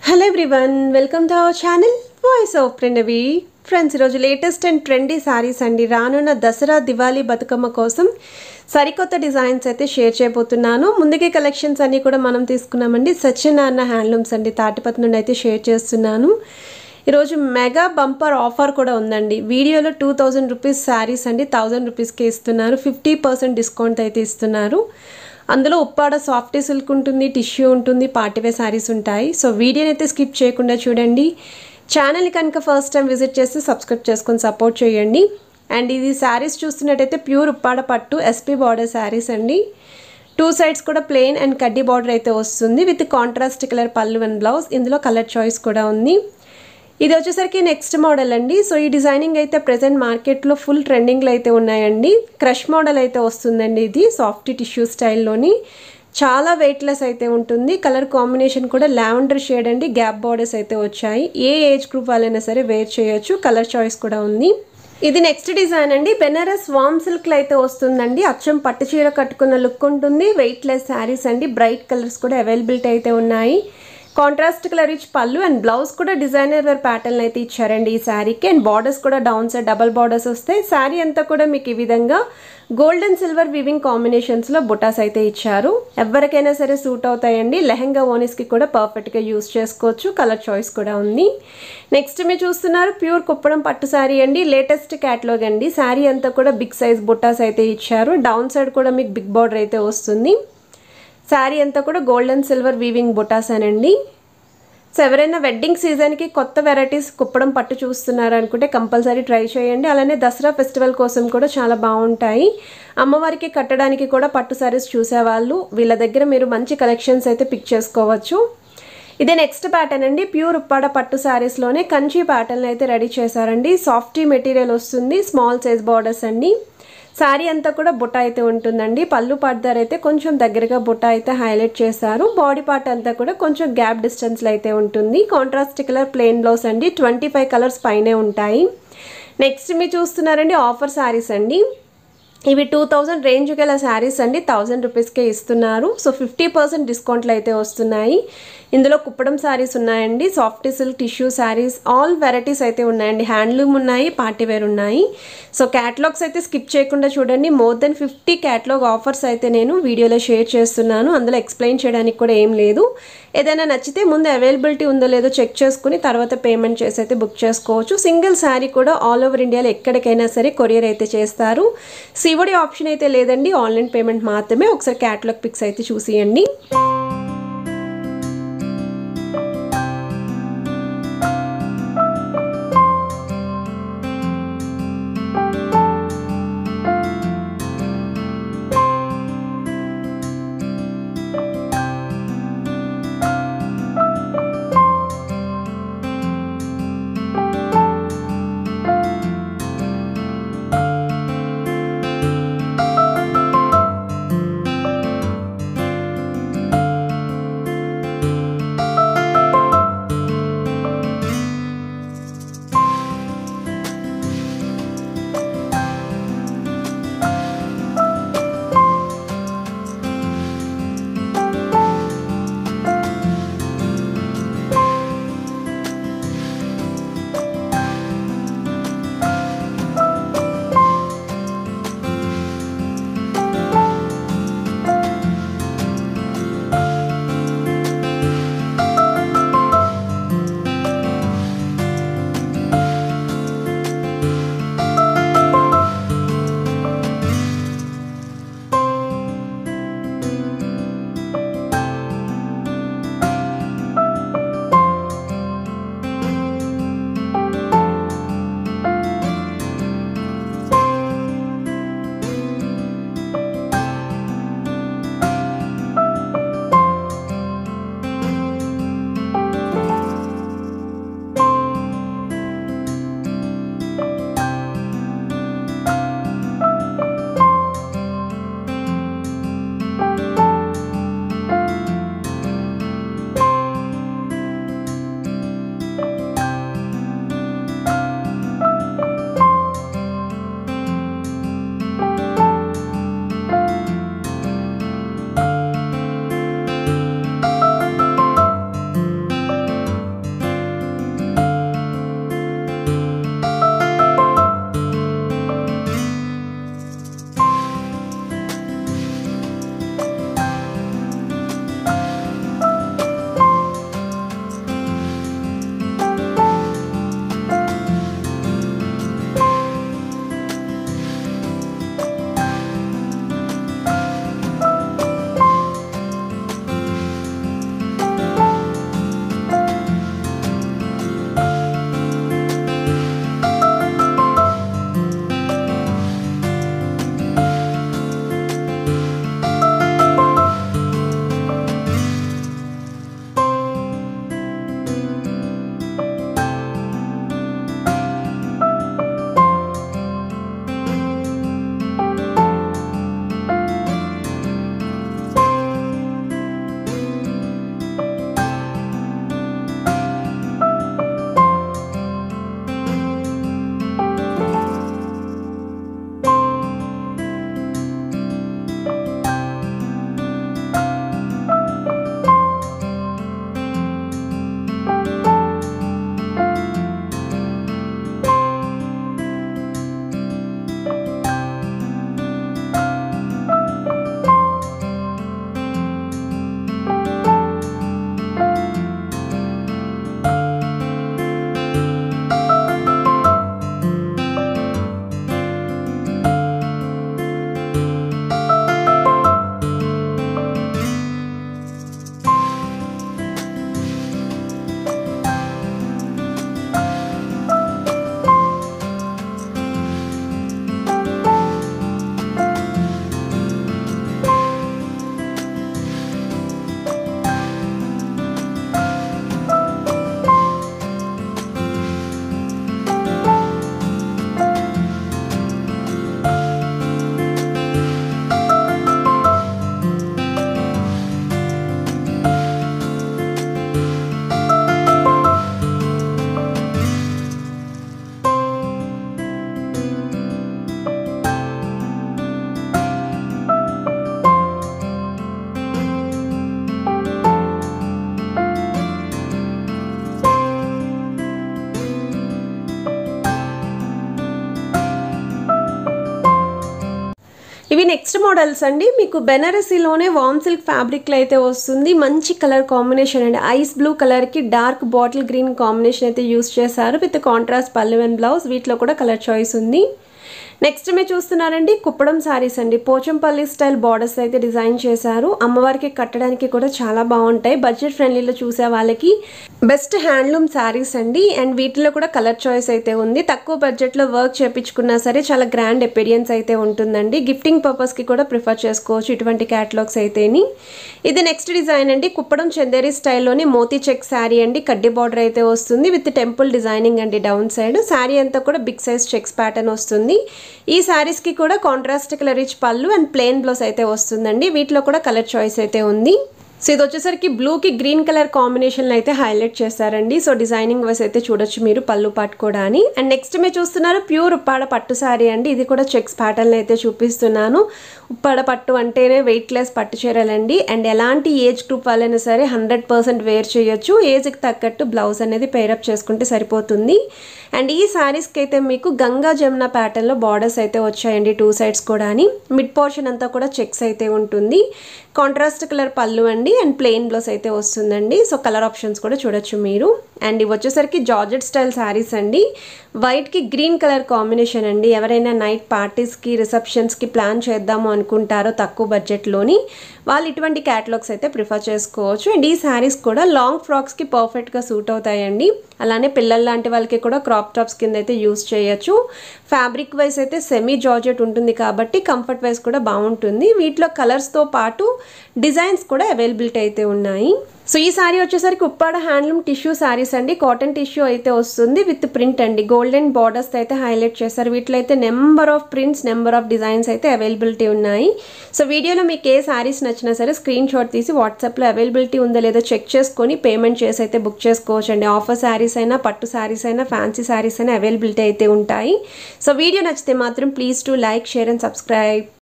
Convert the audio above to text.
hello everyone welcome to our channel voice of Pranavi friends ఈరోజు latest and trendy sarees అండి రానున్న దసరా దివాళీ బతుకమ్మ కోసం సరికొత్త డిజైన్స్ అయితే షేర్ చేయబోతున్నాను ముందుకే కలెక్షన్స్ అన్నీ కూడా మనం తీసుకున్నామండి సత్యనారాయణ హ్యాండ్లూమ్స్ అండి తాటిపతి నుండి అయితే షేర్ చేస్తున్నాను ఈరోజు మెగా బంపర్ ఆఫర్ కూడా ఉందండి వీడియోలో టూ థౌజండ్ రూపీస్ శారీస్ అండి థౌజండ్ రూపీస్కి ఇస్తున్నారు ఫిఫ్టీ పర్సెంట్ డిస్కౌంట్ అయితే ఇస్తున్నారు అందులో ఉప్పాడ సాఫ్ట్ సిల్క్ ఉంటుంది టిష్యూ ఉంటుంది పార్టీవేర్ శారీస్ ఉంటాయి సో వీడియోని అయితే స్కిప్ చేయకుండా చూడండి ఛానల్ కనుక ఫస్ట్ టైం విజిట్ చేస్తే సబ్స్క్రైబ్ చేసుకొని సపోర్ట్ చేయండి అండ్ ఇది శారీస్ చూస్తున్నట్టయితే ప్యూర్ ఉప్పాడ పట్టు ఎస్పీ బార్డర్ శారీస్ అండి టూ సైడ్స్ కూడా ప్లెయిన్ అండ్ కడ్డీ బార్డర్ అయితే వస్తుంది విత్ కాంట్రాస్ట్ కలర్ పళ్ళు అండ్ బ్లౌజ్ ఇందులో కలర్ చాయిస్ కూడా ఉంది ఇది వచ్చేసరికి నెక్స్ట్ మోడల్ అండి సో ఈ డిజైనింగ్ అయితే ప్రజెంట్ మార్కెట్లో ఫుల్ ట్రెండింగ్లో అయితే ఉన్నాయండి క్రష్ మోడల్ అయితే వస్తుందండి ఇది సాఫ్ట్ టిష్యూ స్టైల్లోని చాలా వెయిట్లెస్ అయితే ఉంటుంది కలర్ కాంబినేషన్ కూడా లావెండర్ షేడ్ అండి గ్యాప్ బార్డర్స్ అయితే వచ్చాయి ఏ ఏజ్ గ్రూప్ వాళ్ళైనా సరే వేర్ చేయొచ్చు కలర్ చాయిస్ కూడా ఉంది ఇది నెక్స్ట్ డిజైన్ అండి బెనారస్ వామ్ సిల్క్లో అయితే వస్తుందండి అచ్చం పట్టు చీర కట్టుకున్న లుక్ ఉంటుంది వెయిట్లెస్ శారీస్ అండి బ్రైట్ కలర్స్ కూడా అవైలబిలిటీ అయితే ఉన్నాయి కాంట్రాస్ట్ కలర్ ఇచ్చి పళ్ళు అండ్ బ్లౌజ్ కూడా డిజైనర్ వేర్ ప్యాటర్న్ అయితే ఇచ్చారండి ఈ శారీకి అండ్ బార్డర్స్ కూడా డౌన్ సైడ్ డబల్ బార్డర్స్ వస్తాయి శారీ అంతా కూడా మీకు ఈ విధంగా గోల్డ్ అండ్ సిల్వర్ వివింగ్ కాంబినేషన్స్లో బుటాస్ అయితే ఇచ్చారు ఎవరికైనా సరే సూట్ అవుతాయండి లెహంగా ఓనీస్కి కూడా పర్ఫెక్ట్గా యూస్ చేసుకోవచ్చు కలర్ చాయిస్ కూడా ఉంది నెక్స్ట్ మీరు చూస్తున్నారు ప్యూర్ కుప్పడం పట్టు శారీ అండి లేటెస్ట్ క్యాటలాగ్ అండి శారీ అంతా కూడా బిగ్ సైజ్ బుటాస్ అయితే ఇచ్చారు డౌన్ సైడ్ కూడా మీకు బిగ్ బార్డర్ అయితే వస్తుంది శారీ అంతా కూడా గోల్డ్ అండ్ సిల్వర్ వీవింగ్ బుటాస్ అనండి సో ఎవరైనా వెడ్డింగ్ సీజన్కి కొత్త వెరైటీస్ కుప్పడం పట్టు చూస్తున్నారు అనుకుంటే కంపల్సరీ ట్రై చేయండి అలానే దసరా ఫెస్టివల్ కోసం కూడా చాలా బాగుంటాయి అమ్మవారికి కట్టడానికి కూడా పట్టు శారీస్ చూసేవాళ్ళు వీళ్ళ దగ్గర మీరు మంచి కలెక్షన్స్ అయితే పిక్ చేసుకోవచ్చు ఇదే నెక్స్ట్ ప్యాటర్న్ అండి ప్యూర్ ఉప్పాడ పట్టు శారీస్లోనే కంచి ప్యాటర్న్ అయితే రెడీ చేశారండి సాఫ్టీ మెటీరియల్ వస్తుంది స్మాల్ సైజ్ బార్డర్స్ అండి శారీ అంతా కూడా బుట్ట అయితే ఉంటుందండి పళ్ళు పార్ట్ అయితే కొంచెం దగ్గరగా బుట్ట అయితే హైలైట్ చేశారు బాడీ పార్ట్ అంతా కూడా కొంచెం గ్యాప్ డిస్టెన్స్లో అయితే ఉంటుంది కాంట్రాస్ట్ కలర్ ప్లెయిన్ బ్లౌజ్ అండి ట్వంటీ ఫైవ్ కలర్స్ పైనే ఉంటాయి నెక్స్ట్ మీరు చూస్తున్నారండి ఆఫర్ శారీస్ అండి ఇవి టూ థౌజండ్ రేంజ్ గల శారీస్ అండి థౌజండ్ రూపీస్కే ఇస్తున్నారు సో ఫిఫ్టీ పర్సెంట్ డిస్కౌంట్లు అయితే వస్తున్నాయి ఇందులో కుప్పడం శారీస్ ఉన్నాయండి soft silk tissue sarees all varieties అయితే ఉన్నాయండి హ్యాండ్లూమ్ ఉన్నాయి పార్టీవేర్ ఉన్నాయి సో క్యాటలాగ్స్ అయితే స్కిప్ చేయకుండా చూడండి more than fifty catalogue offers అయితే నేను వీడియోలో షేర్ చేస్తున్నాను అందులో ఎక్స్ప్లెయిన్ చేయడానికి కూడా ఏం లేదు ఏదైనా నచ్చితే ముందు అవైలబిలిటీ ఉందో లేదో చెక్ చేసుకుని తర్వాత పేమెంట్ చేసి అయితే బుక్ చేసుకోవచ్చు సింగిల్ శారీ కూడా ఆల్ ఓవర్ ఇండియాలో ఎక్కడికైనా సరే కొరియర్ అయితే చేస్తారు సివడి ఆప్షన్ అయితే లేదండి ఆన్లైన్ పేమెంట్ మాత్రమే ఒకసారి క్యాటలాగ్ పిక్స్ అయితే చూసియండి ఇవి నెక్స్ట్ మోడల్స్ అండి మీకు బెనారసీలోనే వామ్ సిల్క్ ఫ్యాబ్రిక్లో అయితే వస్తుంది మంచి కలర్ కాంబినేషన్ అండి ఐస్ బ్లూ కలర్కి డార్క్ బాటిల్ గ్రీన్ కాంబినేషన్ అయితే యూస్ చేశారు with contrast pallu and blouse వీటిలో కూడా కలర్ చాయిస్ ఉంది నెక్స్ట్ మీరు చూస్తున్నారండి కుప్పడం శారీస్ అండి పోచంపల్లి స్టైల్ బార్డర్స్ అయితే డిజైన్ చేశారు అమ్మవారికి కట్టడానికి కూడా చాలా బాగుంటాయి బడ్జెట్ ఫ్రెండ్లీలో చూసే వాళ్ళకి బెస్ట్ హ్యాండ్లూమ్ శారీస్ అండి అండ్ వీటిలో కూడా కలర్ చాయిస్ అయితే ఉంది తక్కువ బడ్జెట్లో వర్క్ చేపించుకున్నా సరే చాలా గ్రాండ్ ఎపీరియన్స్ అయితే ఉంటుందండి గిఫ్టింగ్ పర్పస్కి కూడా ప్రిఫర్ చేసుకోవచ్చు ఇటువంటి క్యాటలాగ్స్ అయితేని ఇది నెక్స్ట్ డిజైన్ అండి కుప్పడం చందేరి స్టైల్లోని మోతీ చెక్ శారీ అండి కడ్డీ బార్డర్ అయితే వస్తుంది విత్ టెంపుల్ డిజైనింగ్ అండి డౌన్ సైడ్ శారీ అంతా కూడా బిగ్ సైజ్ చెక్స్ ప్యాటర్న్ వస్తుంది ఈ శారీస్కి కూడా contrast colour rich pallu and plain blouse అయితే వస్తుందండి వీటిలో కూడా కలర్ చాయిస్ అయితే ఉంది సో ఇది వచ్చేసరికి బ్లూకి గ్రీన్ కలర్ కాంబినేషన్లో అయితే హైలైట్ చేస్తారండి సో డిజైనింగ్ వైస్ అయితే చూడొచ్చు మీరు పళ్ళు పట్టుకోడా అని అండ్ నెక్స్ట్ మీరు చూస్తున్నారు ప్యూర్ ఉప్పాడ పట్టు శారీ అండి ఇది కూడా చెక్స్ ప్యాటర్న్ అయితే చూపిస్తున్నాను ఉప్పాడ పట్టు అంటేనే వెయిట్ లెస్ పట్టు చీరలండి అండ్ ఎలాంటి ఏజ్ గ్రూప్ వాళ్ళైనా సరే హండ్రెడ్ పర్సెంట్ వేర్ చేయొచ్చు ఏజ్కి తగ్గట్టు బ్లౌజ్ అనేది పేరప్ చేసుకుంటే సరిపోతుంది అండ్ ఈ శారీస్కి అయితే మీకు గంగా జమున ప్యాటర్న్లో బార్డర్స్ అయితే వచ్చాయండి టూ సైడ్స్ కూడా అని మిడ్ పోర్షన్ అంతా కూడా చెక్స్ అయితే ఉంటుంది కాంట్రాస్ట్ కలర్ పళ్ళు అండి అండ్ ప్లెయిన్ బ్లౌజ్ అయితే వస్తుందండి సో కలర్ ఆప్షన్స్ కూడా చూడొచ్చు మీరు అండ్ ఇవి వచ్చేసరికి జార్జెట్ స్టైల్ శారీస్ అండి వైట్కి గ్రీన్ కలర్ కాంబినేషన్ అండి ఎవరైనా నైట్ పార్టీస్కి రిసెప్షన్స్కి ప్లాన్ చేద్దాము అనుకుంటారో తక్కువ బడ్జెట్లోని వాళ్ళు ఇటువంటి క్యాటలాగ్స్ అయితే ప్రిఫర్ చేసుకోవచ్చు అండ్ ఈ శారీస్ కూడా లాంగ్ ఫ్రాక్స్కి పర్ఫెక్ట్గా సూట్ అవుతాయండి అలానే పిల్లల లాంటి వాళ్ళకి కూడా క్రాప్ టాప్స్ కింద అయితే యూస్ చేయొచ్చు ఫ్యాబ్రిక్ వైజ్ అయితే సెమీ జార్జెట్ ఉంటుంది కాబట్టి కంఫర్ట్ వైజ్ కూడా బాగుంటుంది వీటిలో కలర్స్తో పాటు డిజైన్స్ కూడా అవైలబిలిటీ అయితే ఉన్నాయి సో ఈ శారీ వచ్చేసరికి ఉప్పాడ హ్యాండ్లూమ్ టిష్యూ శారీస్ అండి కాటన్ టిష్యూ అయితే వస్తుంది విత్ ప్రింట్ అండి గోల్డెన్ బార్డర్స్ అయితే హైలైట్ చేస్తారు వీటిలో అయితే number of prints number of designs అయితే అవైలబిలిటీ ఉన్నాయి సో వీడియోలో మీకు ఏ శారీస్ నచ్చినా సరే స్క్రీన్ షాట్ తీసి వాట్సాప్లో అవైలబిలిటీ ఉందా లేదో చెక్ చేసుకొని పేమెంట్ చేసి అయితే బుక్ చేసుకోవచ్చు అండి ఆఫర్ శారీస్ అయినా పట్టు శారీస్ అయినా ఫ్యాన్సీ శారీస్ అయినా అవైలబిలిటీ అయితే ఉంటాయి సో వీడియో నచ్చితే మాత్రం please to like share and subscribe